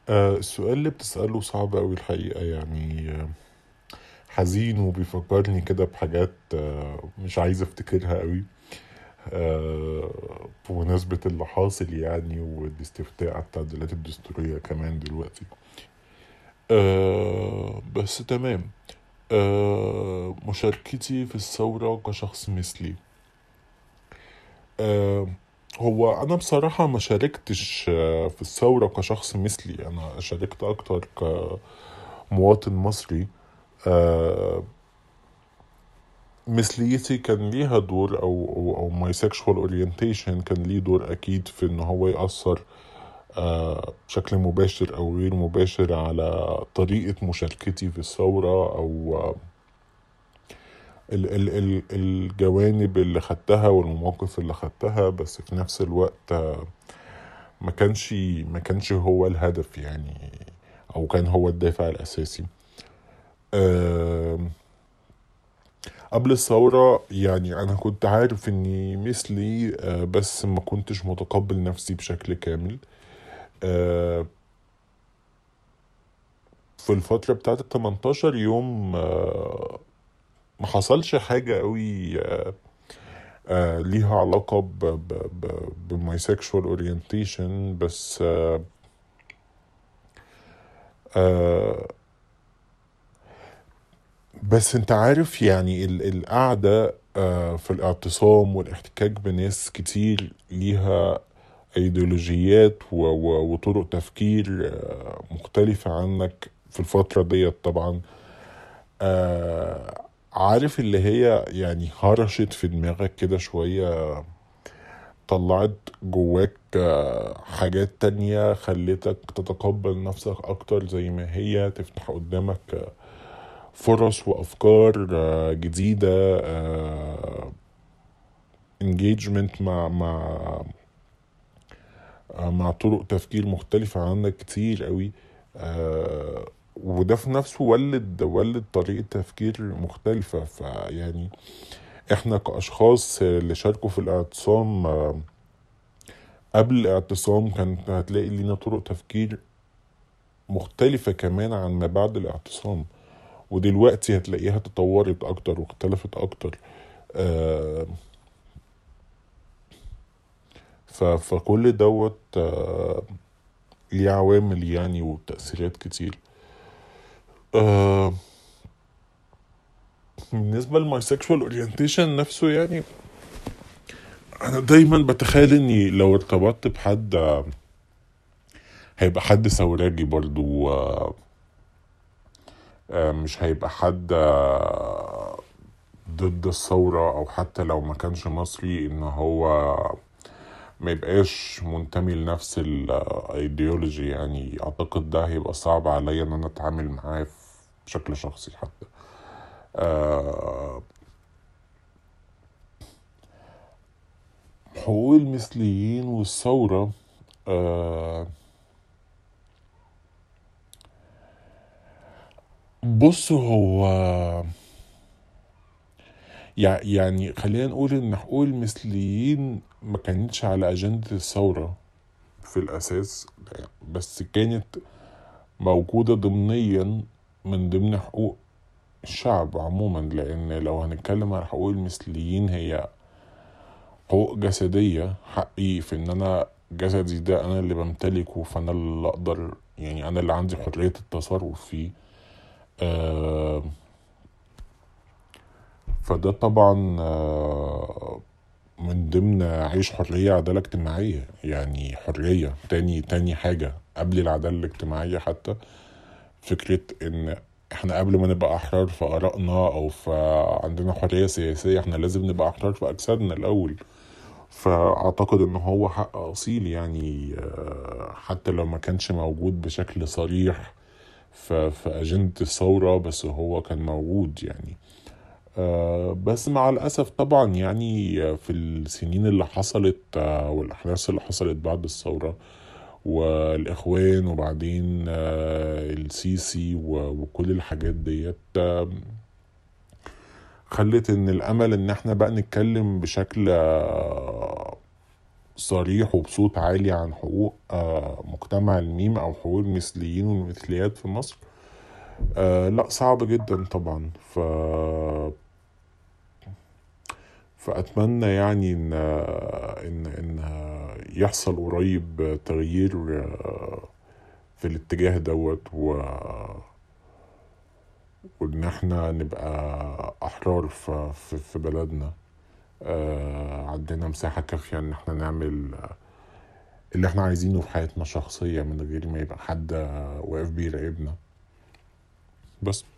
آه السؤال اللي بتسأله صعب أوي الحقيقة يعني آه، حزين وبيفكرني كده بحاجات آه مش عايز أفتكرها أوي آه بمناسبة اللي حاصل يعني والاستفتاء على التعديلات الدستورية كمان دلوقتي آه بس تمام آه مشاركتي في الثورة كشخص مثلي آه هو أنا بصراحة ما شاركتش آه، في الثورة كشخص مثلي أنا شاركت أكتر كمواطن مصري آه، مثليتي كان ليها دور أو أو, أو my sexual orientation كان ليه دور أكيد في إن هو يأثر آه، بشكل مباشر أو غير مباشر على طريقة مشاركتي في الثورة أو آه، ال ال ال الجوانب اللي خدتها والمواقف اللي خدتها بس في نفس الوقت آه، ما كانش ما كانش هو الهدف يعني او كان هو الدافع الاساسي آم، قبل الثورة يعني أنا كنت عارف إني مثلي آه، بس ما كنتش متقبل نفسي بشكل كامل آه، في الفترة بتاعت ال 18 يوم آه، ما حصلش حاجة قوي آه، آه، ليها علاقة ب ب ب بماي sexual orientation بس آه، آه، بس انت عارف يعني ال- القعدة آه، في الاعتصام والاحتكاك بناس كتير ليها ايديولوجيات و- و- وطرق تفكير آه، مختلفة عنك في الفترة ديت طبعا آه، عارف اللي هي يعني هرشت في دماغك كده شوية طلعت جواك آه، حاجات تانية خلتك تتقبل نفسك أكتر زي ما هي تفتح قدامك آه، فرص وأفكار آه، جديدة انجيجمنت مع مع آه، مع طرق تفكير مختلفة عنك كتير قوي آه، وده في نفسه ولد ولد طريقة تفكير مختلفة فيعني احنا كأشخاص اللي شاركوا في الاعتصام آه، قبل الاعتصام كانت هتلاقي لينا طرق تفكير مختلفة كمان عن ما بعد الاعتصام ودلوقتي هتلاقيها تطورت أكتر واختلفت أكتر آه، ف- فكل دوت آه، ليه عوامل يعني وتأثيرات كتير آه، بالنسبة لماي سيكشوال اورينتيشن نفسه يعني أنا دايما بتخيل إني لو ارتبطت بحد آه، هيبقى حد ثوراجي برضو آه، آه، مش هيبقى حد آه، ضد الثورة أو حتى لو ما كانش مصري إن هو ما يبقاش منتمي لنفس الايديولوجي يعني أعتقد ده هيبقى صعب عليا إن أنا أتعامل معاه بشكل شخصي حتى آه، حقوق المثليين والثورة آه، بص هو يع- يعني خلينا نقول ان حقوق المثليين ما كانتش على أجندة الثورة في الأساس بس كانت موجودة ضمنيا من ضمن حقوق الشعب عموما لأن لو هنتكلم عن حقوق المثليين هي حقوق جسدية حقي في إن أنا جسدي ده أنا اللي بمتلكه فأنا اللي أقدر يعني أنا اللي عندي حرية التصرف فيه آه فده طبعا آه من ضمن عيش حرية عدالة اجتماعية يعني حرية تاني تاني حاجة قبل العدالة الاجتماعية حتى فكرة إن إحنا قبل ما نبقى أحرار في آرائنا أو في عندنا حرية سياسية إحنا لازم نبقى أحرار في أجسادنا الأول فأعتقد إن هو حق أصيل يعني آه، حتى لو ما كانش موجود بشكل صريح في في أجندة الثورة بس هو كان موجود يعني آه، بس مع الأسف طبعا يعني آه، في السنين اللي حصلت آه، والأحداث اللي حصلت بعد الثورة والإخوان وبعدين آه، السيسي و- وكل الحاجات ديت آه، خلت إن الأمل إن إحنا بقى نتكلم بشكل آه، صريح وبصوت عالي عن حقوق آه، مجتمع الميم او حقوق المثليين والمثليات في مصر آه لا صعب جدا طبعا ف فأتمنى يعني إن إن إن يحصل قريب تغيير في الاتجاه دوت و وإن احنا نبقى أحرار في, في, في بلدنا آه عندنا مساحة كافية إن احنا نعمل اللي احنا عايزينه في حياتنا الشخصية من غير ما يبقى حد واقف بيراقبنا بس